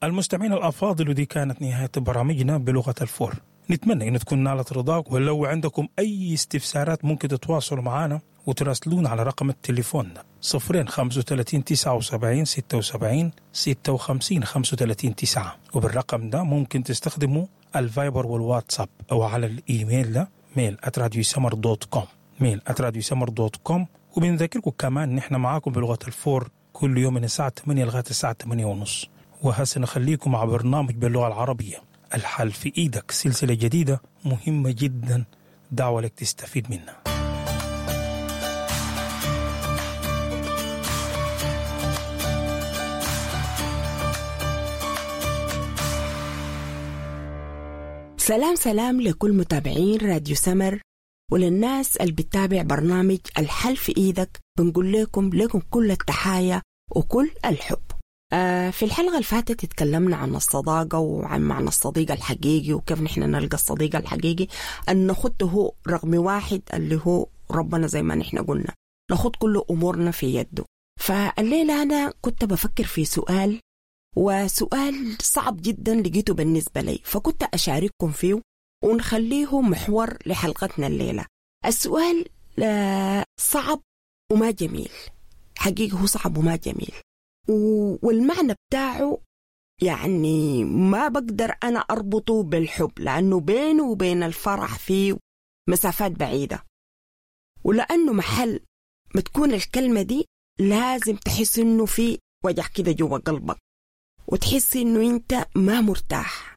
المستمعين الأفاضل ودي كانت نهاية برامجنا بلغة الفور نتمنى أن تكون نالت رضاك ولو عندكم أي استفسارات ممكن تتواصلوا معنا وتراسلونا على رقم التليفون صفرين خمسة وثلاثين تسعة وسبعين ستة وسبعين ستة وخمسين خمسة وثلاثين تسعة وبالرقم ده ممكن تستخدموا الفايبر والواتساب أو على الإيميل ده ميل @راديو سمر دوت كوم ميل @راديو سمر دوت كوم وبنذكركم كمان نحن معاكم بلغة الفور كل يوم من الساعة 8 لغاية الساعة 8 ونص وهسه نخليكم مع برنامج باللغة العربية الحل في إيدك سلسلة جديدة مهمة جدا دعوة لك تستفيد منها سلام سلام لكل متابعين راديو سمر وللناس اللي بتتابع برنامج الحل في ايدك بنقول لكم لكم كل التحايا وكل الحب آه في الحلقة اللي فاتت اتكلمنا عن الصداقة وعن معنى الصديق الحقيقي وكيف نحن نلقى الصديق الحقيقي أن نخده هو رقم واحد اللي هو ربنا زي ما نحن قلنا نخد كل أمورنا في يده فالليلة أنا كنت بفكر في سؤال وسؤال صعب جدا لقيته بالنسبة لي فكنت أشارككم فيه ونخليه محور لحلقتنا الليلة السؤال صعب وما جميل حقيقة هو صعب وما جميل والمعنى بتاعه يعني ما بقدر أنا أربطه بالحب لأنه بينه وبين الفرح في مسافات بعيدة ولأنه محل ما تكون الكلمة دي لازم تحس إنه في وجع كده جوا قلبك وتحس إنه أنت ما مرتاح